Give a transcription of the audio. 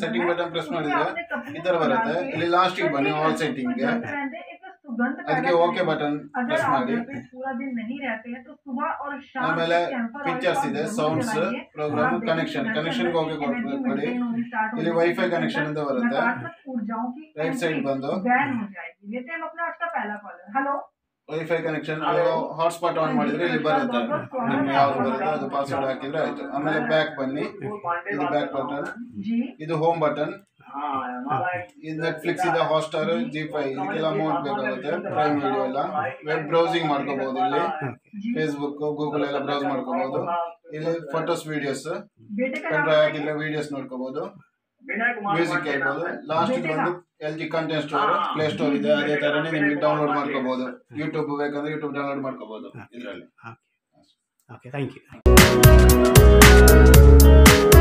setting button press ಮಾಡಿದ್ರೆ ಈ ತರ ಬರುತ್ತೆ ಇಲ್ಲಿ ಲಾಸ್ಟಿಗೆ ಬನ್ನಿ ಆಲ್ ಸೆಟ್ಟಿಂಗ್ಗೆ ಅದಕ್ಕೆ ಓಕೆ ಬಟನ್ ಪ್ರೆಸ್ ಮಾಡಿ ಆಮೇಲೆ ಪಿಕ್ಚರ್ಸ್ ಇದೆ ಸೌಂಡ್ಸ್ ಪ್ರೋಗ್ರಾಮ್ ಕನೆಕ್ಷನ್ ಕನೆಕ್ಷನ್ಗೆ ಹೋಗಿ ಕೊಟ್ಟು ಕೊಡಿ ಇಲ್ಲಿ ವೈಫೈ ಕನೆಕ್ಷನ್ ಅಂತ ಬರುತ್ತೆ ರೈಟ್ ಸೈಡ್ ಬಂದು hello wifi connection hotspot on ಮಾಡಿದ್ರೆ ಇಲ್ಲಿ ಬರುತ್ತೆ ನಿಮ್ಗೆ ಯಾವ್ದು ಬರುತ್ತೆ ಅದು ಪಾಸ್ವರ್ಡ್ ಹಾಕಿದ್ರೆ ಆಯ್ತು ಆಮೇಲೆ ಬ್ಯಾಕ್ ಬನ್ನಿ ಇದು ಬ್ಯಾಕ್ ಬಟನ್ जी ಇದು ಹೋಮ್ ಬಟನ್ ಇದು ನೆಟ್ಫ್ಲಿಕ್ಸ್ ಇದೆ ಹಾಟ್ಸ್ಟಾರ್ ಜಿ ಫೈ ಇದಕ್ಕೆಲ್ಲ ಅಮೌಂಟ್ ಬೇಕಾಗುತ್ತೆ ಪ್ರೈಮ್ ವಿಡಿಯೋ ಎಲ್ಲ ವೆಬ್ ಬ್ರೌಸಿಂಗ್ ಮಾಡ್ಕೋಬಹುದು ಇಲ್ಲಿ ಫೇಸ್ಬುಕ್ ಗೂಗಲ್ ಎಲ್ಲ ಬ್ರೌಸ್ ಮಾಡ್ಕೋಬಹುದು ಇಲ್ಲಿ ಫೋಟೋಸ್ ವಿಡಿಯೋಸ್ बेटे का ಪೆನ್ नाम ಡ್ರೈವ್ ಹಾಕಿದ್ರೆ ವಿಡಿಯೋಸ್ ನೋಡ್ಕೋಬಹುದು ಮ್ಯೂಸಿಕ್ ಕೇಳ್ಬೋದು ಲಾಸ್ಟ್ ಬಂದು L G content store play store ಇದೆ ಅದೇ ತರನೇ ನಿಮ್ಗೆ ಡೌನ್ಲೋಡ್ ಮಾಡ್ಕೋಬಹುದು ಯೂಟ್ಯೂಬ್ ಬೇಕಂದ್ರೆ ಯೂಟ್ಯೂಬ್ ಡೌನ್ಲೋಡ್ ಮಾಡ್ಕೋಬಹುದು ಇದರಲ್ಲಿ ಓಕೆ ಥ್ಯಾಂಕ್ ಯು